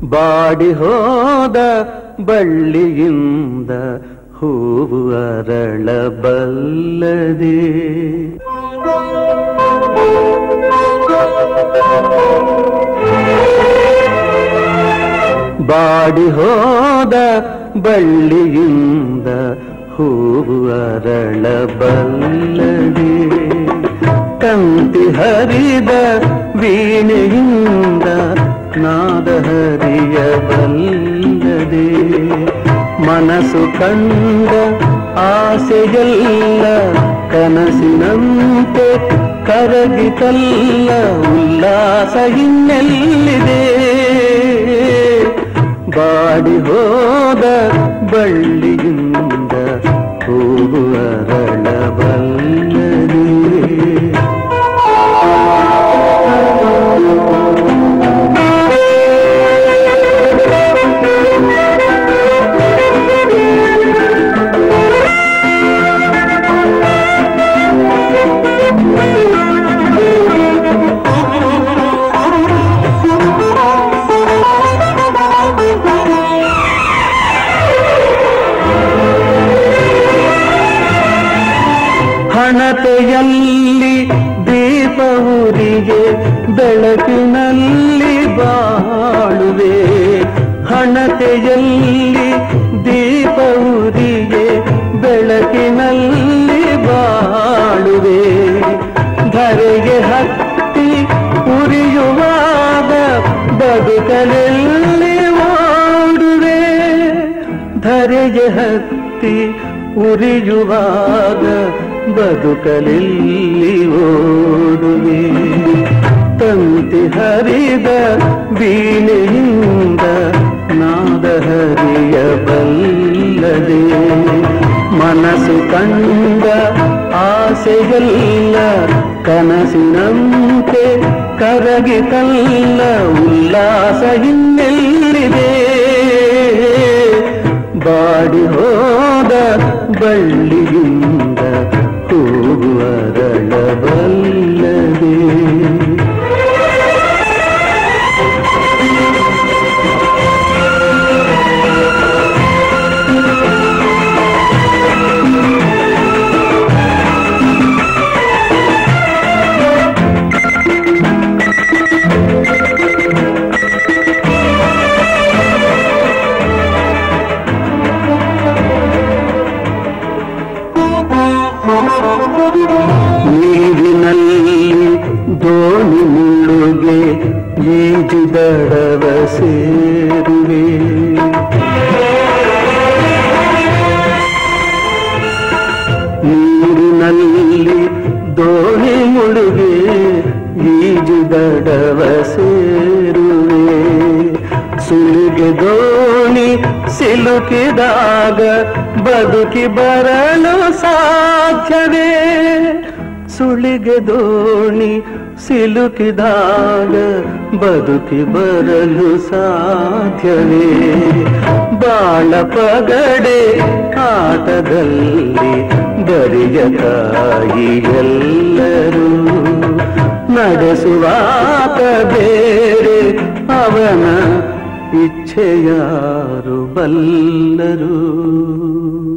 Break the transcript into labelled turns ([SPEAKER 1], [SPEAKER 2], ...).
[SPEAKER 1] body ಹೋದ ಬಳ್ಳಿಯಿಂದ ಹೂವು ಅರಳಬಲ್ಲದೆ body ಹೋದ ಬಳ್ಳಿಯಿಂದ ಹೂವು ಅರಳಬಲ್ಲದೆ ಕಂತಿ ಹರಿದ ವೀಣೆಯಿಂದ ನಾದ ಹರಿಯಬಲ್ಲದೆ ಮನಸ್ಸು ಕಂಡ ಆಸೆಯಲ್ಲ ಕನಸಿನಂತೆ ಕರಗಿತಲ್ಲ ಉಲ್ಲಾಸ ಇನ್ನೆಲ್ಲಿದೆ ಬಾಡಿ ಹೋದ ಬಳ್ಳಿಯಿಂದ ಹೂವು ಅರಳಬಲ್ಲದೆ ಹಣತೆಯಲ್ಲಿ ದೀಪ ಊರಿಗೆ ಬೆಳಕಿನಲ್ಲಿ ಬಾಳುವೆ ಹಣತೆಯಲ್ಲಿ ದೀಪ ಊರಿಗೆ ಬೆಳಕಿನಲ್ಲಿ ಬಾಳುವೆ ಧರೆಗೆ ಹತ್ತಿ ಉರಿಯುವಾಗ ಬದುಕಲೆಲ್ಲಿ ಓಡುವೆ ಧರೆಗೆ ಹತ್ತಿ ಉರಿಯುವಾಗ ಬದುಕಲೆಲ್ಲಿ ಓಡುವೆ ತಂತಿ ಹರಿದ ವೀಣೆಯಿಂದ ನಾದ ಹರಿಯಬಲ್ಲದೆ ಮನಸ್ಸು ಕಂಡ ಆಸೆಯಲ್ಲ ಕನಸಿನಂತೆ ಕರಗಿತಲ್ಲ ಉಲ್ಲಾಸ ಇನ್ನೆಲ್ಲಿದೆ ಬಾಡಿ ಹೋದ ಬಳ್ಳಿಯಿಂದ ಹೂವು ಅರಳಬಲ್ಲದೆ ನೀರಿನಲ್ಲಿ ದೋಣಿ ಮುಳ್ಳುಗೆ ಈಜುದಡವ ಸೇರುವೆ ನೀರಿನಲ್ಲಿ ದೋಣಿ ಮುಳುಗೆ ಈಜುದಡವ ಸೇರುವೆ ಸುಳಿಗೆ ದೋಣಿ ಸಿಲುಕಿದಾಗ ಬದುಕಿ ಬರಲು ಸಾಧ್ಯವೇ ಸುಳಿಗೆ ದೋಣಿ ಸಿಲುಕಿದಾಗ ಬದುಕಿ ಬರಲು ಸಾಧ್ಯವೇ ಬಾಳ ಪಗಡೆ ಆಟದಲ್ಲಿ ಬರಿಯ ತಾಯಿ ಎಲ್ಲರೂ ನಡೆಸುವಾತ ಬೇರೆ ಅವನ ಇಚ್ಛೆಯಾರು ಬಲ್ಲರು